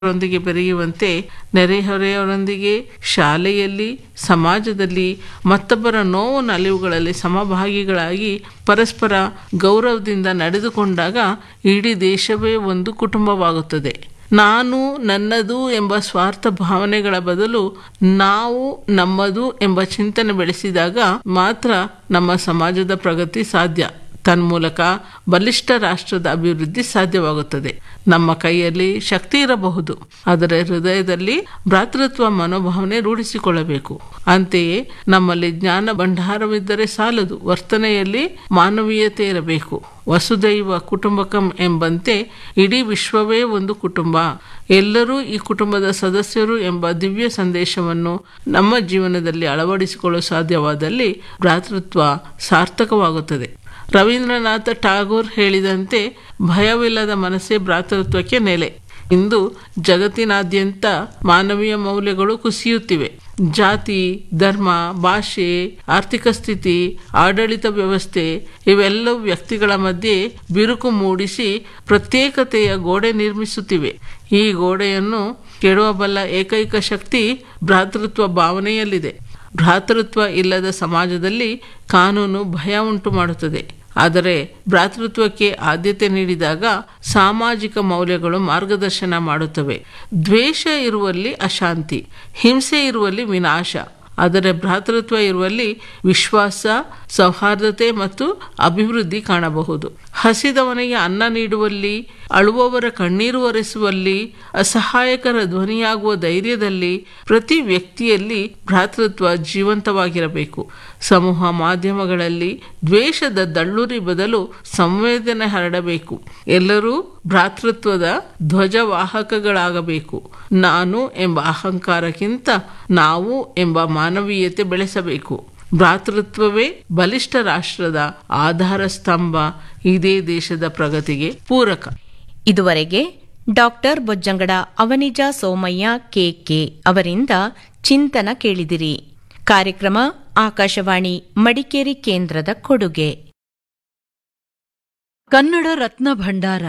ರೊಂದಿಗೆ ಬೆರೆಯುವಂತೆ ನೆರೆಹೊರೆಯವರೊಂದಿಗೆ ಶಾಲೆಯಲ್ಲಿ ಸಮಾಜದಲ್ಲಿ ಮತ್ತೊಬ್ಬರ ನೋವು ನಲಿವುಗಳಲ್ಲಿ ಸಮಭಾಗಿಗಳಾಗಿ ಪರಸ್ಪರ ಗೌರವದಿಂದ ನಡೆದುಕೊಂಡಾಗ ಇಡೀ ದೇಶವೇ ಒಂದು ಕುಟುಂಬವಾಗುತ್ತದೆ ನಾನು ನನ್ನದು ಎಂಬ ಸ್ವಾರ್ಥ ಭಾವನೆಗಳ ಬದಲು ನಾವು ನಮ್ಮದು ಎಂಬ ಚಿಂತನೆ ಬೆಳೆಸಿದಾಗ ಮಾತ್ರ ನಮ್ಮ ಸಮಾಜದ ಪ್ರಗತಿ ಸಾಧ್ಯ ತನ್ಮೂಲಕ ಬಲಿಷ್ಠ ರಾಷ್ಟ್ರದ ಅಭಿವೃದ್ಧಿ ಸಾಧ್ಯವಾಗುತ್ತದೆ ನಮ್ಮ ಕೈಯಲ್ಲಿ ಶಕ್ತಿ ಇರಬಹುದು ಆದರೆ ಹೃದಯದಲ್ಲಿ ಭ್ರಾತೃತ್ವ ಮನೋಭಾವನೆ ರೂಢಿಸಿಕೊಳ್ಳಬೇಕು ಅಂತೆಯೇ ನಮ್ಮಲ್ಲಿ ಜ್ಞಾನ ಭಂಡಾರವಿದ್ದರೆ ಸಾಲದು ವರ್ತನೆಯಲ್ಲಿ ಮಾನವೀಯತೆ ಇರಬೇಕು ವಸುದೈವ ಕುಟುಂಬಕಂ ಎಂಬಂತೆ ಇಡೀ ವಿಶ್ವವೇ ಒಂದು ಕುಟುಂಬ ಎಲ್ಲರೂ ಈ ಕುಟುಂಬದ ಸದಸ್ಯರು ಎಂಬ ದಿವ್ಯ ಸಂದೇಶವನ್ನು ನಮ್ಮ ಜೀವನದಲ್ಲಿ ಅಳವಡಿಸಿಕೊಳ್ಳಲು ಸಾಧ್ಯವಾದಲ್ಲಿ ಭ್ರಾತೃತ್ವ ಸಾರ್ಥಕವಾಗುತ್ತದೆ ರವೀಂದ್ರನಾಥ ಟಾಗೋರ್ ಹೇಳಿದಂತೆ ಭಯವಿಲ್ಲದ ಮನಸ್ಸೇ ಭ್ರಾತೃತ್ವಕ್ಕೆ ನೆಲೆ ಇಂದು ಜಗತ್ತಿನಾದ್ಯಂತ ಮಾನವೀಯ ಮೌಲ್ಯಗಳು ಕುಸಿಯುತ್ತಿವೆ ಜಾತಿ ಧರ್ಮ ಭಾಷೆ ಆರ್ಥಿಕ ಸ್ಥಿತಿ ಆಡಳಿತ ವ್ಯವಸ್ಥೆ ಇವೆಲ್ಲವೂ ವ್ಯಕ್ತಿಗಳ ಮಧ್ಯೆ ಬಿರುಕು ಮೂಡಿಸಿ ಪ್ರತ್ಯೇಕತೆಯ ಗೋಡೆ ನಿರ್ಮಿಸುತ್ತಿವೆ ಈ ಗೋಡೆಯನ್ನು ಕೆಡವಬಲ್ಲ ಏಕೈಕ ಶಕ್ತಿ ಭ್ರಾತೃತ್ವ ಭಾವನೆಯಲ್ಲಿದೆ ಭ್ರಾತೃತ್ವ ಇಲ್ಲದ ಸಮಾಜದಲ್ಲಿ ಕಾನೂನು ಭಯ ಉಂಟು ಮಾಡುತ್ತದೆ ಆದರೆ ಭ್ರಾತೃತ್ವಕ್ಕೆ ಆದ್ಯತೆ ನೀಡಿದಾಗ ಸಾಮಾಜಿಕ ಮೌಲ್ಯಗಳು ಮಾರ್ಗದರ್ಶನ ಮಾಡುತ್ತವೆ ದ್ವೇಷ ಇರುವಲ್ಲಿ ಅಶಾಂತಿ ಹಿಂಸೆ ಇರುವಲ್ಲಿ ವಿನಾಶ ಆದರೆ ಭ್ರಾತೃತ್ವ ಇರುವಲ್ಲಿ ವಿಶ್ವಾಸ ಸೌಹಾರ್ದತೆ ಮತ್ತು ಅಭಿವೃದ್ಧಿ ಕಾಣಬಹುದು ಹಸಿದವನಿಗೆ ಅನ್ನ ನೀಡುವಲ್ಲಿ ಅಳುವವರ ಕಣ್ಣೀರು ಒರೆಸುವಲ್ಲಿ ಅಸಹಾಯಕರ ಧ್ವನಿಯಾಗುವ ಧೈರ್ಯದಲ್ಲಿ ಪ್ರತಿ ವ್ಯಕ್ತಿಯಲ್ಲಿ ಭ್ರಾತೃತ್ವ ಜೀವಂತವಾಗಿರಬೇಕು ಸಮೂಹ ಮಾಧ್ಯಮಗಳಲ್ಲಿ ದ್ವೇಷದ ದಳ್ಳುರಿ ಬದಲು ಸಂವೇದನೆ ಹರಡಬೇಕು ಎಲ್ಲರೂ ಭ್ರಾತೃತ್ವದ ಧ್ವಜವಾಹಕಗಳಾಗಬೇಕು ನಾನು ಎಂಬ ಅಹಂಕಾರಕ್ಕಿಂತ ನಾವು ಎಂಬ ಮಾನವೀಯತೆ ಬೆಳೆಸಬೇಕು ಭ್ರಾತೃತ್ವವೇ ಬಲಿಷ್ಠ ರಾಷ್ಟ್ರದ ಆಧಾರ ಸ್ತಂಭ ಇದೇ ದೇಶದ ಪ್ರಗತಿಗೆ ಪೂರಕ ಇದುವರೆಗೆ ಡಾಕ್ಟರ್ ಬೊಜ್ಜಂಗಡ ಅವನಿಜ ಸೋಮಯ್ಯ ಕೆಕೆ ಅವರಿಂದ ಚಿಂತನ ಕೇಳಿದಿರಿ ಕಾರ್ಯಕ್ರಮ ಆಕಾಶವಾಣಿ ಮಡಿಕೇರಿ ಕೇಂದ್ರದ ಕೊಡುಗೆ ಕನ್ನಡ ರತ್ನ ಭಂಡಾರ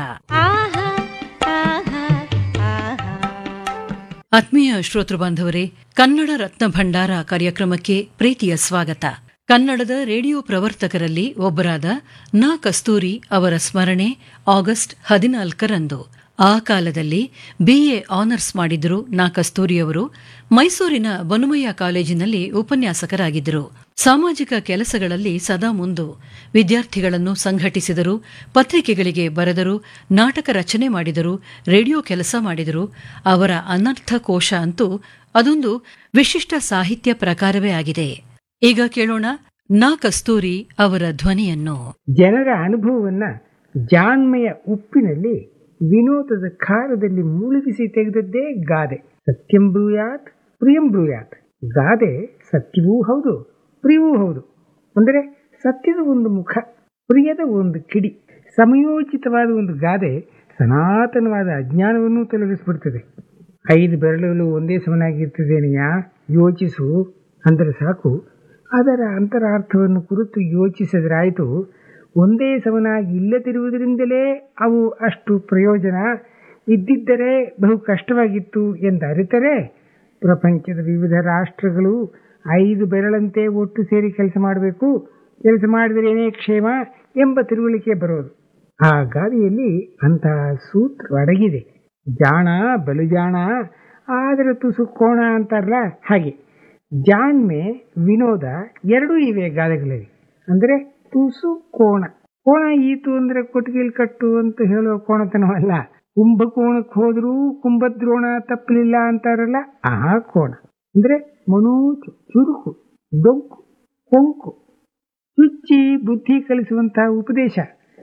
ಆತ್ಮೀಯ ಶ್ರೋತೃ ಬಾಂಧವರೇ ಕನ್ನಡ ರತ್ನ ಭಂಡಾರ ಕಾರ್ಯಕ್ರಮಕ್ಕೆ ಪ್ರೀತಿಯ ಸ್ವಾಗತ ಕನ್ನಡದ ರೇಡಿಯೋ ಪ್ರವರ್ತಕರಲ್ಲಿ ಒಬ್ಬರಾದ ನಾ ಕಸ್ತೂರಿ ಅವರ ಸ್ಮರಣೆ ಆಗಸ್ಟ್ ಹದಿನಾಲ್ಕರಂದು ಆ ಕಾಲದಲ್ಲಿ ಬಿಎ ಆನರ್ಸ್ ಮಾಡಿದ್ರು ನಾ ಕಸ್ತೂರಿಯವರು ಮೈಸೂರಿನ ಬನುಮಯ್ಯ ಕಾಲೇಜಿನಲ್ಲಿ ಉಪನ್ಯಾಸಕರಾಗಿದ್ದರು ಸಾಮಾಜಿಕ ಕೆಲಸಗಳಲ್ಲಿ ಸದಾ ಮುಂದು ವಿದ್ಯಾರ್ಥಿಗಳನ್ನು ಸಂಘಟಿಸಿದರು ಪತ್ರಿಕೆಗಳಿಗೆ ಬರೆದರು ನಾಟಕ ರಚನೆ ಮಾಡಿದರು ರೇಡಿಯೋ ಕೆಲಸ ಮಾಡಿದರು ಅವರ ಅನರ್ಥ ಕೋಶ ಅಂತೂ ಅದೊಂದು ವಿಶಿಷ್ಟ ಸಾಹಿತ್ಯ ಪ್ರಕಾರವೇ ಆಗಿದೆ ಈಗ ಕೇಳೋಣ ನಾ ಕಸ್ತೂರಿ ಅವರ ಧ್ವನಿಯನ್ನು ಜನರ ಅನುಭವವನ್ನ ಜಾಣ್ಮೆಯ ಉಪ್ಪಿನಲ್ಲಿ ವಿನೋದದ ಖಾರದಲ್ಲಿ ಮುಳುಗಿಸಿ ತೆಗೆದದ್ದೇ ಗಾದೆ ಸತ್ಯಂ ಬ್ರೂಯಾತ್ ಪ್ರಿಯಂ ಬ್ರೂಯಾತ್ ಗಾದೆ ಸತ್ಯವೂ ಹೌದು ಪ್ರಿಯವೂ ಹೌದು ಅಂದರೆ ಸತ್ಯದ ಒಂದು ಮುಖ ಪ್ರಿಯದ ಒಂದು ಕಿಡಿ ಸಮಯೋಚಿತವಾದ ಒಂದು ಗಾದೆ ಸನಾತನವಾದ ಅಜ್ಞಾನವನ್ನು ತೊಲಗಿಸ್ಬಿಡ್ತದೆ ಐದು ಬೆರಳುಗಳು ಒಂದೇ ಸಮನಾಗಿರ್ತದೇನೆಯಾ ಯೋಚಿಸು ಅಂದರೆ ಸಾಕು ಅದರ ಅಂತರಾರ್ಥವನ್ನು ಕುರಿತು ಯೋಚಿಸಿದ್ರಾಯಿತು ಒಂದೇ ಸಮನಾಗಿ ಇಲ್ಲದಿರುವುದರಿಂದಲೇ ಅವು ಅಷ್ಟು ಪ್ರಯೋಜನ ಇದ್ದಿದ್ದರೆ ಬಹು ಕಷ್ಟವಾಗಿತ್ತು ಎಂದು ಅರಿತರೆ ಪ್ರಪಂಚದ ವಿವಿಧ ರಾಷ್ಟ್ರಗಳು ಐದು ಬೆರಳಂತೆ ಒಟ್ಟು ಸೇರಿ ಕೆಲಸ ಮಾಡಬೇಕು ಕೆಲಸ ಮಾಡಿದರೇನೇ ಕ್ಷೇಮ ಎಂಬ ತಿಳುವಳಿಕೆ ಬರೋದು ಆ ಗಾದಿಯಲ್ಲಿ ಅಂತಹ ಸೂತ್ರ ಅಡಗಿದೆ ಜಾಣ ಬಲು ಜಾಣ ಆದರೆ ತುಸು ಕೋಣ ಅಂತಾರಲ್ಲ ಹಾಗೆ ಜಾಣ್ಮೆ ವಿನೋದ ಎರಡೂ ಇವೆ ಗಾದೆಗಳಲ್ಲಿ ಅಂದರೆ ತುಸು ಕೋಣ ಕೋಣ ಈತು ಅಂದ್ರೆ ಕೊಟ್ಟಿಗೆಲ್ ಕಟ್ಟು ಅಂತ ಹೇಳೋ ಕೋಣತನವಲ್ಲ ಕುಂಭಕೋಣಕ್ಕೆ ಹೋದ್ರೂ ಕುಂಭದ್ರೋಣ ತಪ್ಪಲಿಲ್ಲ ಅಂತಾರಲ್ಲ ಆ ಕೋಣ ಅಂದ್ರೆ ಮನೋಜು ಚುರುಕು ಡೊಂಕು ಕೊಂಕು ಚುಚ್ಚಿ ಬುದ್ಧಿ ಕಲಿಸುವಂತಹ ಉಪದೇಶ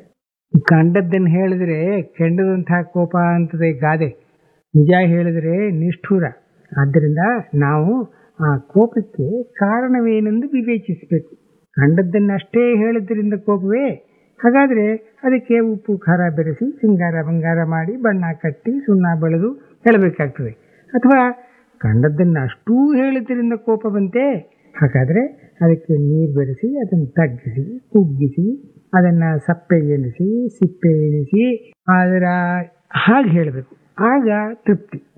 ಕಂಡದ್ದನ್ನು ಹೇಳಿದ್ರೆ ಕೆಂಡದಂತಹ ಕೋಪ ಅಂತದೆ ಗಾದೆ ನಿಜ ಹೇಳಿದ್ರೆ ನಿಷ್ಠೂರ ಆದ್ದರಿಂದ ನಾವು ಆ ಕೋಪಕ್ಕೆ ಕಾರಣವೇನೆಂದು ವಿವೇಚಿಸಬೇಕು ಕಂಡದ್ದನ್ನಷ್ಟೇ ಹೇಳಿದ್ರಿಂದ ಕೋಪವೇ ಹಾಗಾದ್ರೆ ಅದಕ್ಕೆ ಉಪ್ಪು ಖಾರ ಬೆರೆಸಿ ಸಿಂಗಾರ ಬಂಗಾರ ಮಾಡಿ ಬಣ್ಣ ಕಟ್ಟಿ ಸುಣ್ಣ ಬೆಳೆದು ಹೇಳಬೇಕಾಗ್ತದೆ ಅಥವಾ ಕಂಡದ್ದನ್ನು ಅಷ್ಟೂ ಹೇಳಿದ್ರಿಂದ ಕೋಪ ಬಂತೆ ಹಾಗಾದ್ರೆ ಅದಕ್ಕೆ ನೀರು ಬೆರೆಸಿ ಅದನ್ನು ತಗ್ಗಿಸಿ ಕುಗ್ಗಿಸಿ ಅದನ್ನ ಸಪ್ಪೆ ಎಣಿಸಿ ಸಿಪ್ಪೆ ಎಣಿಸಿ ಅದರ ಹಾಗೆ ಹೇಳಬೇಕು ಆಗ ತೃಪ್ತಿ